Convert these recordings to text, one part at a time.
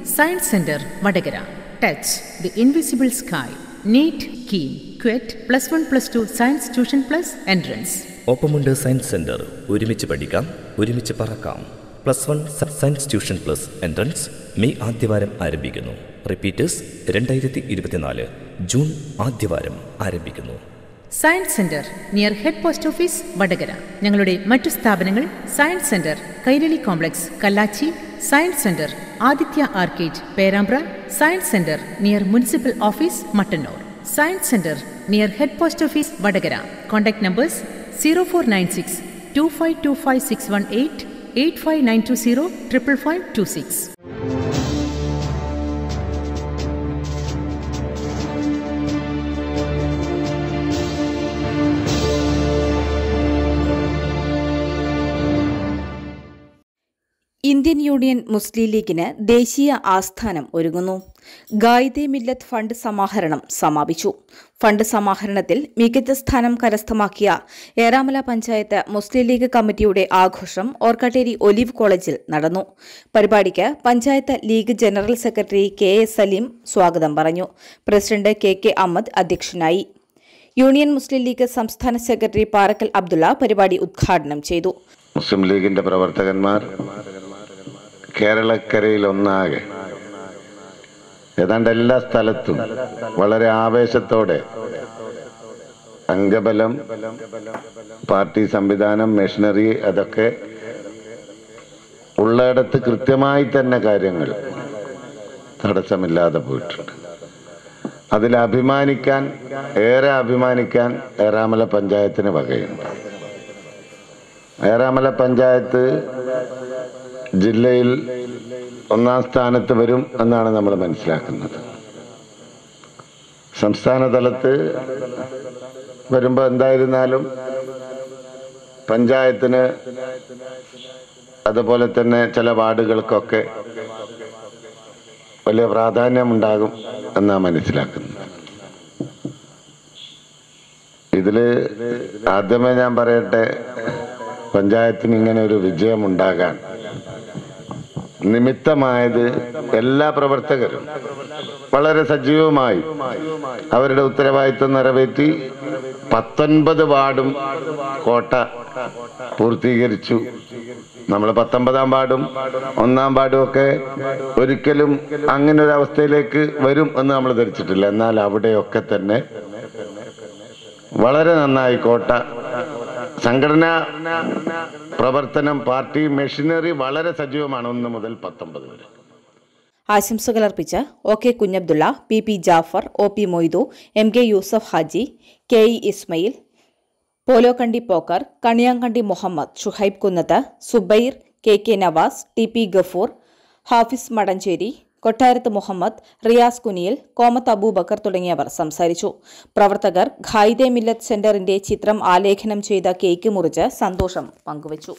science centre Vadakara touch the invisible sky NEET KEAM CUET plus one plus two science tuition plus entrance ഒപ്പമുണ്ട് science centre ഒരുമിച്ച് പഠിക്കാം ഒരുമിച്ച് പറക്കാം plus one science tuition plus entrance May ആദ്യവാരം ആരംഭിക്കുന്നു repeaters രണ്ടായിരത്തി ഇരുപത്തിനാല് ജൂൺ ആദ്യവാരം ആരംഭിക്കുന്നു science centre near head post office Vadakara ഞങ്ങളുടെ മറ്റു സ്ഥാപനങ്ങൾ science centre Kairali complex Kallachi science centre Aditya arcade Perambra science centre near municipal office Mattannur science centre near head post office Vadakara contact numbers zero four nine six two five two five six one eight eight five nine two zero triple five two six Indian union Muslim ലീഗിന് ദേശീയ ആസ്ഥാനം ഒരുങ്ങുന്നു ഗായിദെ മില്ലത്ത് fund സമാഹരണം സമാപിച്ചു fund സമാഹരണത്തിൽ മികച്ച സ്ഥാനം കരസ്ഥമാക്കിയ ഏറാമല പഞ്ചായത്ത് മുസ്ലിം league കമ്മിറ്റിയുടെ ആഘോഷം ഓർക്കാട്ടേരി ഒലിവ് കോളേജിൽ നടന്നു പരിപാടിക്ക് panchayat league general secretary K A Salim സ്വാഗതം പറഞ്ഞു പ്രസിഡന്റ് കെ കെ അഹമ്മദ് അധ്യക്ഷനായി യൂണിയൻ മുസ്ലിം ലീഗ് സംസ്ഥാന സെക്രട്ടറി പാറക്കൽ അബ്ദുള്ള പരിപാടി ഉദ്ഘാടനം ചെയ്തു മുസ്ലിം ലീഗിന്റെ പ്രവർത്തകന്മാർ കേരളക്കരയിൽ ഒന്നാകെ ഏതാണ്ട് എല്ലാ സ്ഥലത്തും വളരെ ആവേശത്തോടെ അംഗബലം പാർട്ടി സംവിധാനം മെഷീനറി അതൊക്കെ ഉള്ളയിടത്ത് കൃത്യമായി തന്നെ കാര്യങ്ങൾ തടസ്സമില്ലാതെ പോയിട്ടുണ്ട് അതിൽ അഭിമാനിക്കാൻ ഏറെ അഭിമാനിക്കാൻ ഏറാമല പഞ്ചായത്തിന് വകയുണ്ട് ഏറാമല പഞ്ചായത്ത് ജില്ലയിൽ ഒന്നാം സ്ഥാനത്ത് വരും എന്നാണ് നമ്മൾ മനസ്സിലാക്കുന്നത് സംസ്ഥാന തലത്ത് വരുമ്പോൾ എന്തായിരുന്നാലും പഞ്ചായത്തിന് അതുപോലെ തന്നെ ചില വാർഡുകൾക്കൊക്കെ വലിയ പ്രാധാന്യമുണ്ടാകും എന്നാണ് മനസ്സിലാക്കുന്നത് ഇതില് ആദ്യമേ ഞാൻ പറയട്ടെ പഞ്ചായത്തിന് ഇങ്ങനെ ഒരു വിജയം ഉണ്ടാകാൻ നിമിത്തമായത് എല്ലാ പ്രവർത്തകരും വളരെ സജീവമായി അവരുടെ ഉത്തരവാദിത്വം നിറവേറ്റി പത്തൊൻപത് വാർഡും കോട്ട പൂർത്തീകരിച്ചു നമ്മൾ പത്തൊമ്പതാം വാർഡും ഒന്നാം വാർഡും ഒക്കെ ഒരിക്കലും അങ്ങനെ ഒരു അവസ്ഥയിലേക്ക് വരും എന്ന് നമ്മൾ ധരിച്ചിട്ടില്ല എന്നാൽ അവിടെയൊക്കെ തന്നെ വളരെ നന്നായി കോട്ട സംഘടനാ പ്രവർത്തനം പാർട്ടി മെഷീനറി വളരെ സജീവമാണ് ഒന്ന് മുതൽ പത്തൊമ്പത് വരെ ആശംസകൾ അർപ്പിച്ച് O K Kunhabdulla P P Jafar O P Moidu M K Yusuf Haji K E Ismail Polokandi Pokker Kaniyankandi Muhammad Shuhaib Kunnath Subair K K Navas T P Gafoor Hafiz Madancheri Kottarath Muhammad Riyas Kuniyil Komath Abubakar തുടങ്ങിയവർ സംസാരിച്ചു പ്രവർത്തകർ ഖായിദെ മില്ലത്ത് സെന്ററിന്റെ ചിത്രം ആലേഖനം ചെയ്ത കേക്ക് മുറിച്ച് സന്തോഷം പങ്കുവച്ചു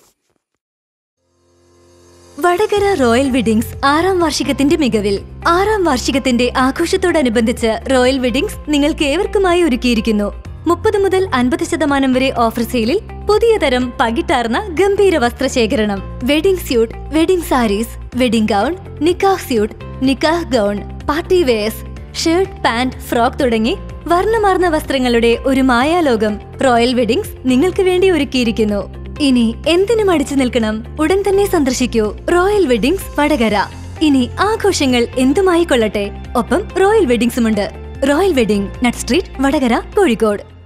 വടകര റോയൽ വെഡിങ്സ് ആറാം വാർഷികത്തിന്റെ മികവിൽ ആറാം വാർഷികത്തിന്റെ ആഘോഷത്തോടനുബന്ധിച്ച് റോയൽ വെഡിങ്സ് നിങ്ങൾക്ക് ഏവർക്കുമായി ഒരുക്കിയിരിക്കുന്നു മുപ്പത് മുതൽ അൻപത് ശതമാനം വരെ ഓഫർ സെയിലിൽ പുതിയ തരം പകിട്ടാർന്ന ഗംഭീര വസ്ത്രശേഖരണം wedding suit wedding saris wedding gown നിക്കാഹ് സ്യൂട്ട് നിക്കാഹ് gown party wears shirt pant frock തുടങ്ങി വർണ്ണമാർന്ന വസ്ത്രങ്ങളുടെ ഒരു മായാലോകം റോയൽ വെഡിങ്സ് നിങ്ങൾക്ക് വേണ്ടി ഒരുക്കിയിരിക്കുന്നു ഇനി എന്തിനും അടിച്ചു നിൽക്കണം ഉടൻ തന്നെ സന്ദർശിക്കൂ റോയൽ വെഡിങ്സ് വടകര ഇനി ആഘോഷങ്ങൾ എന്തുമായി കൊള്ളട്ടെ ഒപ്പം റോയൽ വെഡിങ്സുമുണ്ട് royal wedding nut street Vadakara Kozhikode